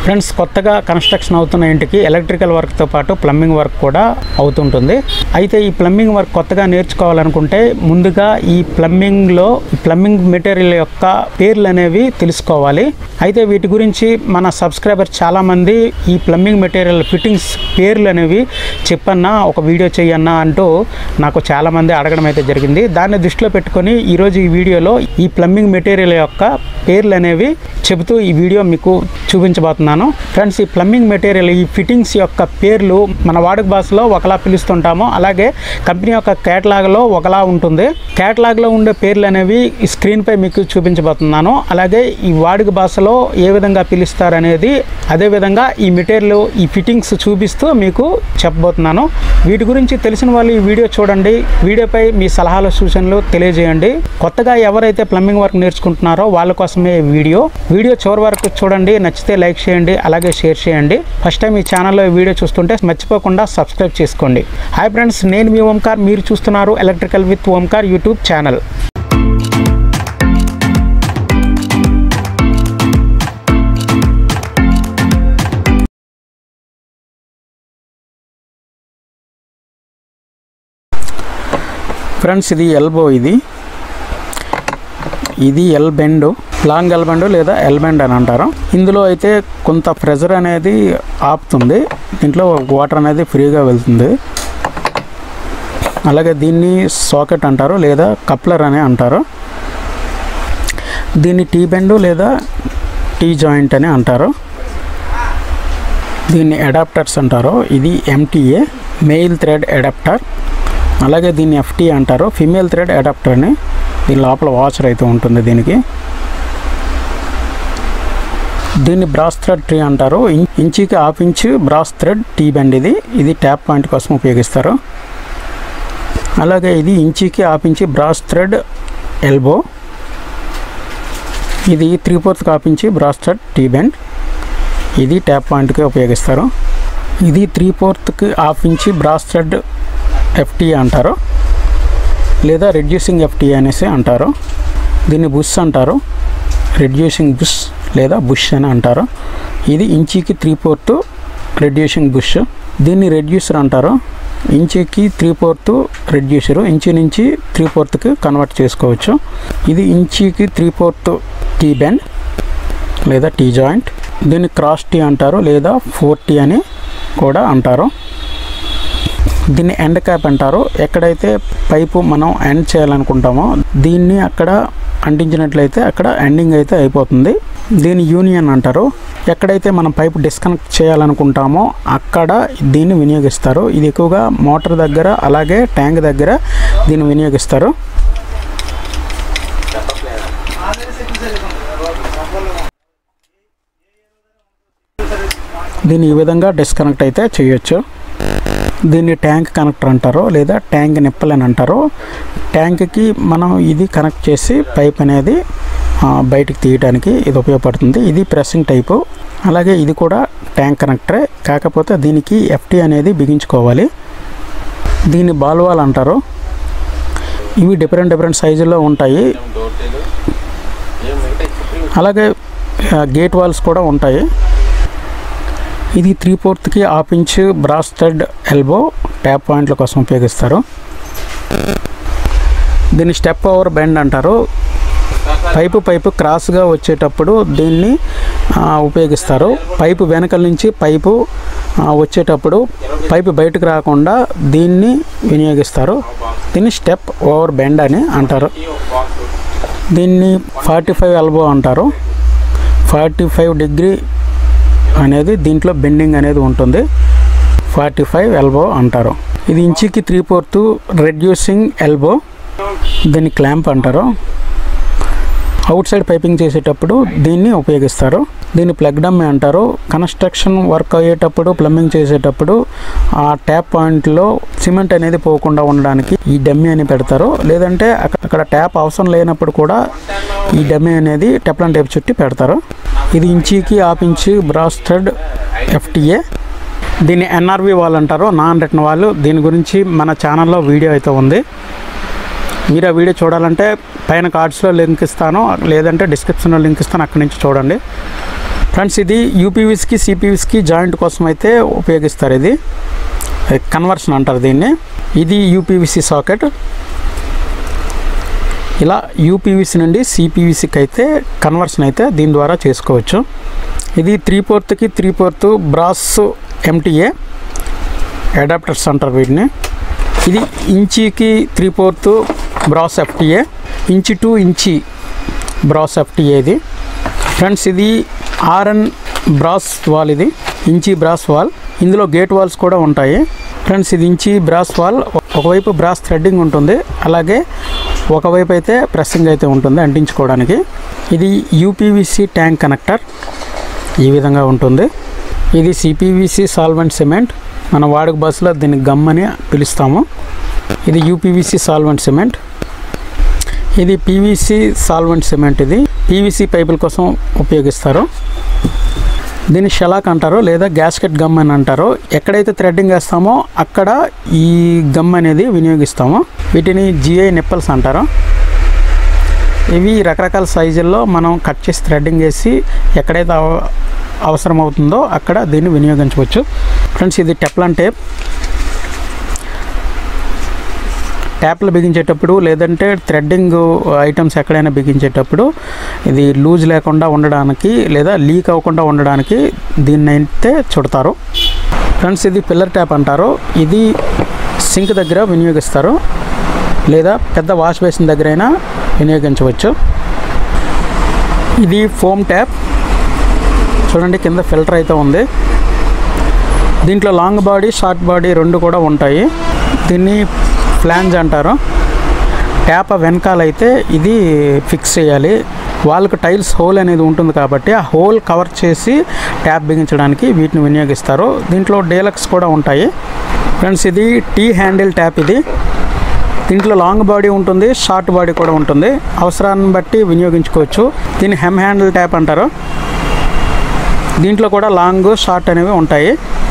friends కొత్తగా construction అవుతున్న ఇంటికి ఎలక్ట్రికల్ వర్క్తో పాటు ప్లంబింగ్ వర్క్ కూడా అవుతుంటుంది అయితే ఈ ప్లంబింగ్ వర్క్ కొత్తగా నేర్చుకోవాలనుకుంటే ముందుగా ఈ ప్లంబింగ్లో ఈ ప్లంబింగ్ మెటీరియల్ యొక్క పేర్లు అనేవి తెలుసుకోవాలి అయితే వీటి గురించి మన సబ్స్క్రైబర్ చాలామంది ఈ ప్లంబింగ్ మెటీరియల్ ఫిట్టింగ్స్ పేర్లు అనేవి చెప్పన్నా ఒక వీడియో చెయ్యన్నా అంటూ నాకు చాలామంది అడగడం అయితే జరిగింది దాన్ని దృష్టిలో పెట్టుకొని ఈరోజు ఈ వీడియోలో ఈ ప్లంబింగ్ మెటీరియల్ యొక్క పేర్లు అనేవి చెబుతూ ఈ వీడియో మీకు చూపించబోతున్నాను ఫ్రెండ్స్ ఈ ప్లంబింగ్ మెటీరియల్ ఈ ఫిట్టింగ్స్ యొక్క పేర్లు మన వాడుక భాషలో ఒకలా పిలుస్తుంటాము అలాగే కంపెనీ యొక్క కేటలాగ్లో ఒకలా ఉంటుంది కేటలాగ్లో ఉండే పేర్లు అనేవి ఈ స్క్రీన్పై మీకు చూపించబోతున్నాను అలాగే ఈ వాడుక భాషలో ఏ విధంగా పిలుస్తారు అనేది అదేవిధంగా ఈ మెటీరియల్ ఈ ఫిట్టింగ్స్ చూపిస్తూ మీకు చెప్పబోతున్నాను వీటి గురించి తెలిసిన వాళ్ళు ఈ వీడియో చూడండి వీడియోపై మీ సలహాలు సూచనలు తెలియజేయండి కొత్తగా ఎవరైతే ప్లంబింగ్ వర్క్ నేర్చుకుంటున్నారో వాళ్ళ కోసమే ఈ వీడియో వీడియో చివరి వరకు చూడండి నచ్చితే లైక్ చేయండి అలాగే షేర్ చేయండి ఫస్ట్ టైం ఈ ఛానల్లో ఈ వీడియో చూస్తుంటే మర్చిపోకుండా సబ్స్క్రైబ్ చేసుకోండి హాయ్ ఫ్రెండ్స్ నేను మీ ఓంకార్ మీరు చూస్తున్నారు electrical with Omkar YouTube channel friends ఇది ఎల్బో ఇది ఇది L bend long L bend లేదా ఎల్ బెండ్ అని అంటారు ఇందులో అయితే కొంత ప్రెజర్ అనేది ఆపుతుంది దీంట్లో వాటర్ అనేది ఫ్రీగా వెళ్తుంది అలాగే దీన్ని సాకెట్ అంటారు లేదా కప్లర్ అని అంటారు దీన్ని టీ బెండ్ లేదా టీ జాయింట్ అని అంటారు దీన్ని అడాప్టర్స్ అంటారు ఇది ఎంటీఏ మెయిల్ థ్రెడ్ అడాప్టర్ అలాగే దీన్ని ఎఫ్టీ అంటారు ఫిమేల్ థ్రెడ్ అడాప్టర్ అని దీని లోపల వాచర్ అయితే ఉంటుంది దీనికి దీన్ని బ్రాస్ థ్రెడ్ ట్రీ అంటారు ఇం- ఇంచుకి half inch brass thread T bend ఇది ఇది ట్యాప్ పాయింట్ కోసం ఉపయోగిస్తారు అలాగే ఇది ఇంచుకి half inch brass thread elbow ఇది three fourth half inch brass thread T bend ఇది ట్యాప్ పాయింట్కి ఉపయోగిస్తారు ఇది త్రీ ఫోర్త్కి half inch brass thread FT అంటారు లేదా రెడ్యూసింగ్ ఎఫ్టీ అనేసి అంటారు దీన్ని బుష్ అంటారు రెడ్యూసింగ్ బుష్ లేదా బుష్ అని అంటారు ఇది ఇంచీకి త్రీ ఫోర్త్ రెడ్యూసింగ్ బుష్ దీన్ని రెడ్యూసర్ అంటారు ఇంచుకి త్రీ ఫోర్త్ రెడ్యూసరు ఇంచు నుంచి త్రీ ఫోర్త్కి కన్వర్ట్ చేసుకోవచ్చు ఇది ఇంచుకి త్రీ ఫోర్త్ టీ బెండ్ లేదా టీ జాయింట్ దీన్ని క్రాస్ టీ అంటారు లేదా ఫోర్ టీ అని కూడా అంటారు దీన్ని ఎండ్ క్యాప్ అంటారు ఎక్కడైతే పైపు మనం ఎండ్ చేయాలనుకుంటామో దీన్ని అక్కడ అంటించినట్లయితే అక్కడ ఎండింగ్ అయితే అయిపోతుంది దీన్ని యూనియన్ అంటారు ఎక్కడైతే మనం పైపు డిస్కనెక్ట్ చేయాలనుకుంటామో అక్కడ దీన్ని వినియోగిస్తారు ఇది ఎక్కువగా మోటార్ దగ్గర అలాగే ట్యాంక్ దగ్గర దీన్ని వినియోగిస్తారు దీన్ని ఈ విధంగా డిస్కనెక్ట్ అయితే చేయొచ్చు దీన్ని ట్యాంక్ కనెక్టర్ అంటారు లేదా ట్యాంక్ నిప్పల్ అని అంటారు ట్యాంక్కి మనం ఇది కనెక్ట్ చేసి పైప్ అనేది ఆ, బయటికి తీయడానికి ఇది ఉపయోగపడుతుంది ఇది ప్రెస్సింగ్ టైపు అలాగే ఇది కూడా ట్యాంక్ కనెక్టరే కాకపోతే దీనికి ఎఫ్టీ అనేది బిగించుకోవాలి దీన్ని బాల్వాల్ అంటారు ఇవి డిఫరెంట్ డిఫరెంట్ సైజుల్లో ఉంటాయి అలాగే ఆ, గేట్ వాల్స్ కూడా ఉంటాయి ఇది త్రీ ఫోర్త్కి half inch brass thread elbow tap పాయింట్ల కోసం ఉపయోగిస్తారు దీన్ని స్టెప్ ఓవర్ బెండ్ అంటారు పైపు పైపు క్రాస్గా వచ్చేటప్పుడు దీన్ని ఆ, ఉపయోగిస్తారు పైపు వెనకల నుంచి పైపు ఆ, వచ్చేటప్పుడు పైపు బయటకు రాకుండా దీన్ని వినియోగిస్తారు దీన్ని స్టెప్ ఓవర్ బెండ్ అని అంటారు దీన్ని ఫార్టీ ఫైవ్ ఎల్బో అంటారు ఫార్టీ ఫైవ్ డిగ్రీ అనేది దీంట్లో బెండింగ్ అనేది ఉంటుంది ఫార్టీ ఫైవ్ ఎల్బో అంటారు ఇది ఇంచుకి త్రీ ఫోర్త్ రెడ్యూసింగ్ ఎల్బో దీన్ని క్లాంప్ అంటారు అవుట్ సైడ్ పైపింగ్ చేసేటప్పుడు దీన్ని ఉపయోగిస్తారు దీన్ని ప్లగ్ డమ్మి అంటారు కన్స్ట్రక్షన్ వర్క్ అయ్యేటప్పుడు ప్లంబింగ్ చేసేటప్పుడు ఆ ట్యాప్ పాయింట్లో సిమెంట్ అనేది పోకుండా ఉండడానికి ఈ డమ్మి అని పెడతారు లేదంటే అక్క- అక్కడ ట్యాప్ అవసరం లేనప్పుడు కూడా ఈ డమ్మి అనేది టెప్లన్ టేప్ చుట్టి పెడతారు ఇది ఇంచీకి half inch brass thread FTA దీన్ని ఎన్ఆర్వి వాళ్ళు అంటారు నాన్ రిటర్న్ వాళ్ళు దీని గురించి మన ఛానల్లో వీడియో అయితే ఉంది మీరు ఆ వీడియో చూడాలంటే పైన కార్డ్స్లో లింక్ ఇస్తాను లేదంటే డిస్క్రిప్షన్లో లింక్ ఇస్తాను అక్కడి నుంచి చూడండి ఫ్రెండ్స్ ఇది యూపీవీస్కి సిపీవీస్కి జాయింట్ కోసం అయితే ఉపయోగిస్తారు ఇది కన్వర్షన్ అంటారు దీన్ని ఇది యూపీవీసీ సాకెట్ ఇలా యూపీవీసీ నుండి సిపీవీసీకి అయితే కన్వర్షన్ అయితే దీని ద్వారా చేసుకోవచ్చు ఇది త్రీ ఫోర్త్కి three fourth brass MTA adapters అంటారు వీటిని ఇది ఇంచీకి three fourth brass FTA inch to inch brass FTA ఇది ఫ్రెండ్స్ ఇది ఆర్ఎన్ బ్రాస్ వాల్ ఇది ఇంచి బ్రాస్ వాల్ ఇందులో గేట్ వాల్స్ కూడా ఉంటాయి ఫ్రెండ్స్ ఇది ఇంచి బ్రాస్ వాల్ ఒకవైపు బ్రాస్ థ్రెడ్డింగ్ ఉంటుంది అలాగే ఒకవైపు అయితే ప్రెస్సింగ్ అయితే ఉంటుంది అంటించుకోవడానికి ఇది యూపీవీసీ ట్యాంక్ కనెక్టర్ ఈ విధంగా ఉంటుంది ఇది సిపివిసి సాల్వెంట్ సిమెంట్ మన వాడుక బస్సులో దీన్ని గమ్ అని పిలుస్తాము ఇది యూపీవీసీ సాల్వెంట్ సిమెంట్ ఇది పీవీసీ సాల్వెంట్ సిమెంట్ ఇది పీవీసీ పైపుల కోసం ఉపయోగిస్తారు దీన్ని షలాక్ అంటారు లేదా గ్యాస్కెట్ గమ్ అని అంటారు ఎక్కడైతే థ్రెడ్డింగ్ వేస్తామో అక్కడ ఈ గమ్ అనేది వినియోగిస్తాము వీటిని జిఐ నిప్పల్స్ అంటారు ఇవి రకరకాల సైజుల్లో మనం కట్ చేసి థ్రెడ్డింగ్ వేసి ఎక్కడైతే అవ అవసరం అవుతుందో అక్కడ దీన్ని వినియోగించవచ్చు ఫ్రెండ్స్ ఇది టెప్లాన్ టేప్ ట్యాప్లు బిగించేటప్పుడు లేదంటే థ్రెడ్డింగ్ ఐటమ్స్ ఎక్కడైనా బిగించేటప్పుడు ఇది లూజ్ లేకుండా ఉండడానికి లేదా లీక్ అవ్వకుండా ఉండడానికి దీన్ని అయితే చుడతారు ఫ్రెండ్స్ ఇది పిల్లర్ ట్యాప్ అంటారు ఇది సింక్ దగ్గర వినియోగిస్తారు లేదా పెద్ద వాష్ బేసిన్ దగ్గర అయినా వినియోగించవచ్చు ఇది ఫోమ్ ట్యాప్ చూడండి కింద ఫిల్టర్ అయితే ఉంది దీంట్లో లాంగ్ బాడీ షార్ట్ బాడీ రెండు కూడా ఉంటాయి దీన్ని ఫ్లాంజ్ అంటారు ట్యాప్ వెనకాల అయితే ఇది ఫిక్స్ చేయాలి వాళ్ళకు టైల్స్ హోల్ అనేది ఉంటుంది కాబట్టి ఆ హోల్ కవర్ చేసి ట్యాప్ బిగించడానికి వీటిని వినియోగిస్తారు దీంట్లో డేలక్స్ కూడా ఉంటాయి ఫ్రెండ్స్ ఇది టీ హ్యాండిల్ ట్యాప్ ఇది దీంట్లో లాంగ్ బాడీ ఉంటుంది షార్ట్ బాడీ కూడా ఉంటుంది అవసరాన్ని బట్టి వినియోగించుకోవచ్చు దీన్ని హెమ్ హ్యాండిల్ ట్యాప్ అంటారు దీంట్లో కూడా లాంగ్ షార్ట్ అనేవి ఉంటాయి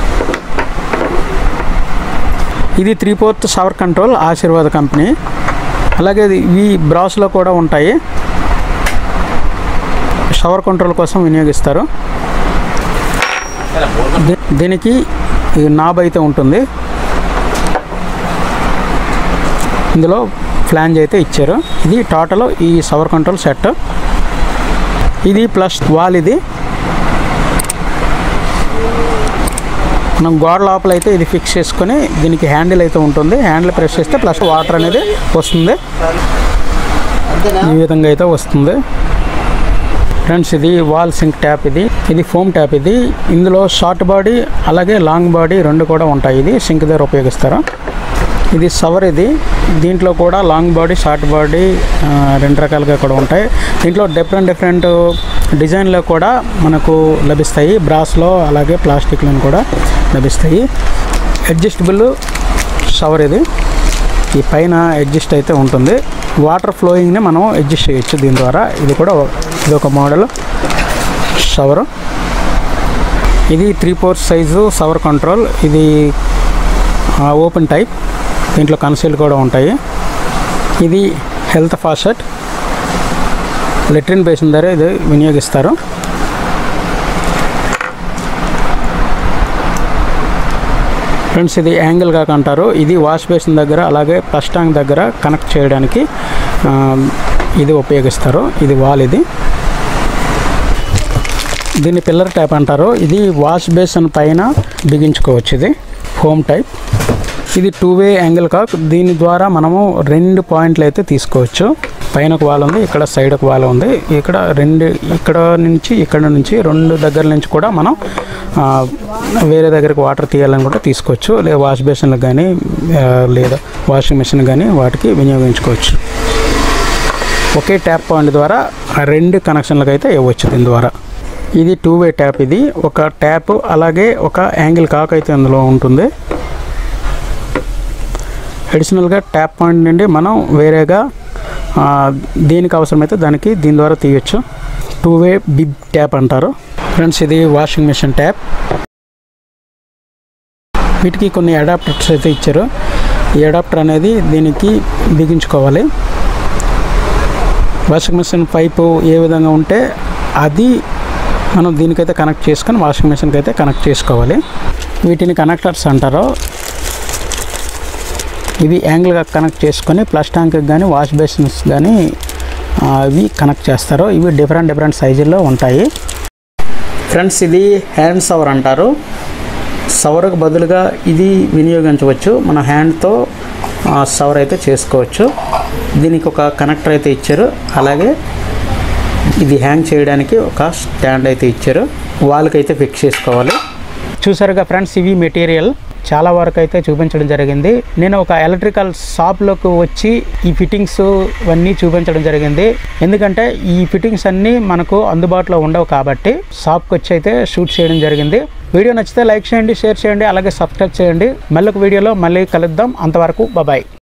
ఇది three fourth shower control Ashirvad company అలాగే ఇది- ఇవి బ్రాస్లో కూడా ఉంటాయి షవర్ కంట్రోల్ కోసం వినియోగిస్తారు దీ- దీనికి ఈ నాబ్ అయితే ఉంటుంది ఇందులో ఫ్లాంజ్ అయితే ఇచ్చారు ఇది టోటల్ ఈ షవర్ కంట్రోల్ సెట్ ఇది ప్లస్ వాల్ ఇది మనం గోడ లోపల అయితే ఇది ఫిక్స్ చేసుకొని దీనికి హ్యాండిల్ అయితే ఉంటుంది హ్యాండిల్ ప్రెస్ చేస్తే ప్లస్ వాటర్ అనేది వస్తుంది ఈ విధంగా అయితే వస్తుంది ఫ్రెండ్స్ ఇది వాల్ సింక్ ట్యాప్ ఇది ఇది ఫోమ్ ట్యాప్ ఇది ఇందులో షార్ట్ బాడీ అలాగే లాంగ్ బాడీ రెండు కూడా ఉంటాయి ఇది సింక్ దగ్గర ఉపయోగిస్తారు ఇది సవర్ ఇది దీంట్లో కూడా లాంగ్ బాడీ షార్ట్ బాడీ ఆ, రెండు రకాలుగా కూడా ఉంటాయి దీంట్లో డిఫరెంట్ డిఫరెంట్ డిజైన్లో కూడా మనకు లభిస్తాయి బ్రాస్లో అలాగే ప్లాస్టిక్లో కూడా లభిస్తాయి అడ్జస్టబుల్ షవర్ ఇది ఈ పైన అడ్జస్ట్ అయితే ఉంటుంది వాటర్ ఫ్లోయింగ్ని మనం అడ్జస్ట్ చేయొచ్చు దీని ద్వారా ఇది కూడా ఒక- ఇది ఒక మోడల్ షవర్ ఇది three four size shower control ఇది ఓపెన్ టైప్ దీంట్లో కన్సీల్ కూడా ఉంటాయి ఇది హెల్త్ ఫాసెట్ లెట్రిన్ బేసిన్ దగ్గర ఇది వినియోగిస్తారు ఫ్రెండ్స్ ఇది యాంగిల్ కాక అంటారు ఇది వాష్ బేసిన్ దగ్గర అలాగే ప్లస్ ట్యాంక్ దగ్గర కనెక్ట్ చేయడానికి ఆ, ఇది ఉపయోగిస్తారు ఇది వాల్ ఇది దీన్ని పిల్లర్ టైప్ అంటారు ఇది వాష్ బేసిన్ పైన బిగించుకోవచ్చు ఇది హోమ్ టైప్ ఇది టూ వే యాంగిల్ కాక్ దీని ద్వారా మనము రెండు పాయింట్లు అయితే తీసుకోవచ్చు పైన ఒక వాల్ ఉంది ఇక్కడ సైడ్ ఒక వాల్ ఉంది ఇక్కడ రెండు ఇక్కడ నుంచి ఇక్కడ నుంచి రెండు దగ్గర నుంచి కూడా మనం ఆ, వేరే దగ్గరికి వాటర్ తీయాలని కూడా తీసుకోవచ్చు లేదా వాష్ బేసిన్లకు కానీ ఆ, లేదా వాషింగ్ మిషన్ కానీ వాటికి వినియోగించుకోవచ్చు ఒకే ట్యాప్ పాయింట్ ద్వారా ఆ రెండు కనెక్షన్లకు అయితే ఇవ్వచ్చు దీని ద్వారా ఇది టూ వే ట్యాప్ ఇది ఒక ట్యాప్ అలాగే ఒక యాంగిల్ కాక్ అయితే అందులో ఉంటుంది అడిషనల్గా ట్యాప్ పాయింట్ నుండి మనం వేరేగా ఆ, దేనికి అవసరమైతే దానికి దీని ద్వారా తీయొచ్చు టూ వే బిగ్ ట్యాప్ అంటారు ఫ్రెండ్స్ ఇది వాషింగ్ మిషన్ ట్యాప్ వీటికి కొన్ని అడాప్టర్స్ అయితే ఇచ్చారు ఈ అడాప్టర్ అనేది దీనికి బిగించుకోవాలి వాషింగ్ మిషన్ పైపు ఏ విధంగా ఉంటే అది మనం దీనికైతే కనెక్ట్ చేసుకొని వాషింగ్ మిషన్కి అయితే కనెక్ట్ చేసుకోవాలి వీటిని కనెక్టర్స్ అంటారు ఇవి యాంగిల్గా కనెక్ట్ చేసుకొని ప్లస్ ట్యాంక్కి కానీ వాష్ బేసిన్స్ కానీ ఆ, ఇవి కనెక్ట్ చేస్తారు ఇవి డిఫరెంట్ డిఫరెంట్ సైజుల్లో ఉంటాయి ఫ్రెండ్స్ ఇది హ్యాండ్ సవర్ అంటారు సవర్కు బదులుగా ఇది వినియోగించవచ్చు మన హ్యాండ్తో సవర్ అయితే చేసుకోవచ్చు దీనికి ఒక కనెక్టర్ అయితే ఇచ్చారు అలాగే ఇది హ్యాంగ్ చేయడానికి ఒక స్టాండ్ అయితే ఇచ్చారు వాళ్ళకి అయితే ఫిక్స్ చేసుకోవాలి చూసారుగా ఫ్రెండ్స్ ఇవి మెటీరియల్ చాలా వరకు అయితే చూపించడం జరిగింది నేను ఒక ఎలక్ట్రికల్ షాప్లోకి వచ్చి ఈ ఫిట్టింగ్స్ ఇవన్నీ చూపించడం జరిగింది ఎందుకంటే ఈ ఫిట్టింగ్స్ అన్నీ మనకు అందుబాటులో ఉండవు కాబట్టి షాప్కి వచ్చి అయితే షూట్ చేయడం జరిగింది వీడియో నచ్చితే లైక్ చేయండి షేర్ చేయండి అలాగే సబ్స్క్రైబ్ చేయండి మళ్ళీ ఒక వీడియోలో మళ్ళీ కలుద్దాం అంతవరకు బాయ్